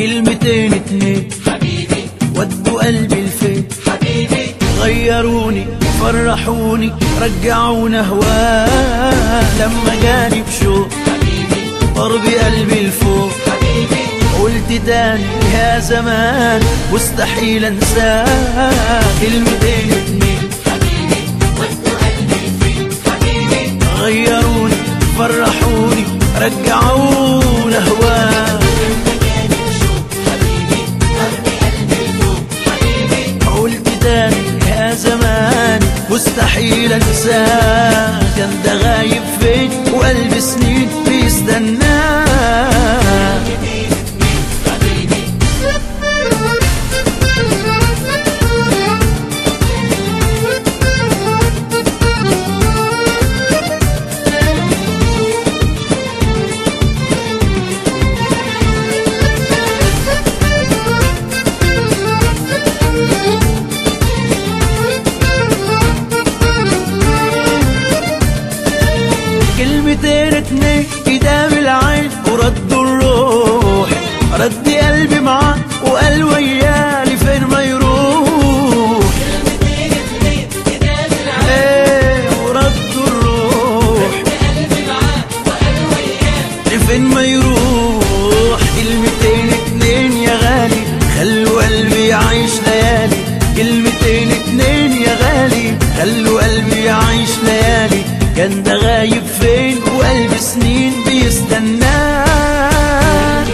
كلمتين اتنين حبيبي ودوا قلبي الفين حبيبي غيروني فرحوني رجعونا هواه لما جاني بشوق حبيبي ضرب قلبي لفوق حبيبي قلت تاني يا زمان مستحيل انساه كلمتين اتنين حبيبي ودوا قلبي فين حبيبي غيروني فرحوني رجعونا هواه مكاني بشوق حبيبي ضرب قلبي لفوق حبيبي قلت تاني يا زمان مستحيل انساه كان ده غايب فين وقلب سنين بيستناه حبيبي كلمتين اتنين قدام العين وردوا الروح رد قلبي معاه وقال ويالي فين ما يروح كلمتين اتنين قدام العين ايه وردوا الروح قلبي معاه وقال وياه فين ما يروح كلمتين اتنين يا غالي خلوا قلبي يعيش ليالي كلمتين اتنين يا غالي خلوا قلبي يعيش ليالي كان ده غايب فين وقلب سنين بيستناه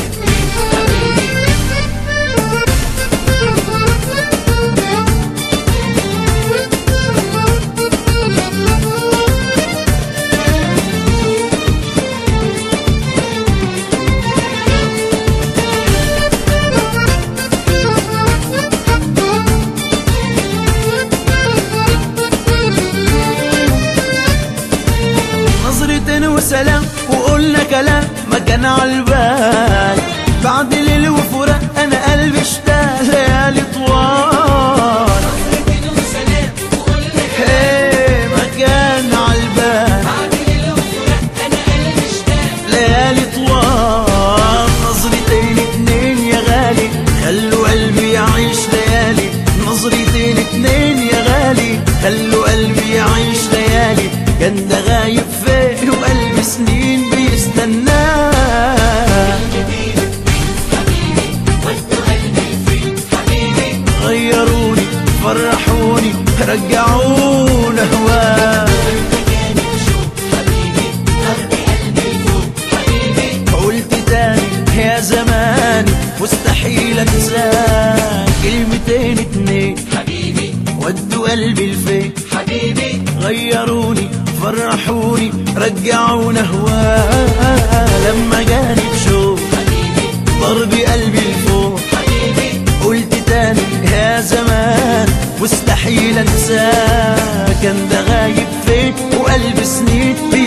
نظرتين وسلام وقلنا كلام ما كان عالبال بعد ليل وفراق انا قلبي اشتاق ليالي طوال نظرتين وسلام وقلنا هي ما كان عالبال بعد ليلة وفراق انا قلبي اشتاق ليالي طوال نظرتين اتنين يا غالي خلوا قلبي يعيش ليالي نظرتين اتنين يا غالي خلوا قلبي يعيش ليالي كان ده غايب فين وقلبي سنين بيستناه حبيبي ودوا قلبي فين حبيبي غيروني فرحوني رجعونا هواه مكاني بشوق حبيبي ضرب قلبي لفوق حبيبي قلت تاني يا زمان مستحيل انساك كلمتين اتنين حبيبي ودوا قلبي الفين حبيبي غيروني فرحوني رجعونا هواه لما جاني بشوق حبيبي ضرب قلبي لفوق حبيبي قلت تاني يا زمان مستحيل انساك كان ده غايب فين وقلب سنين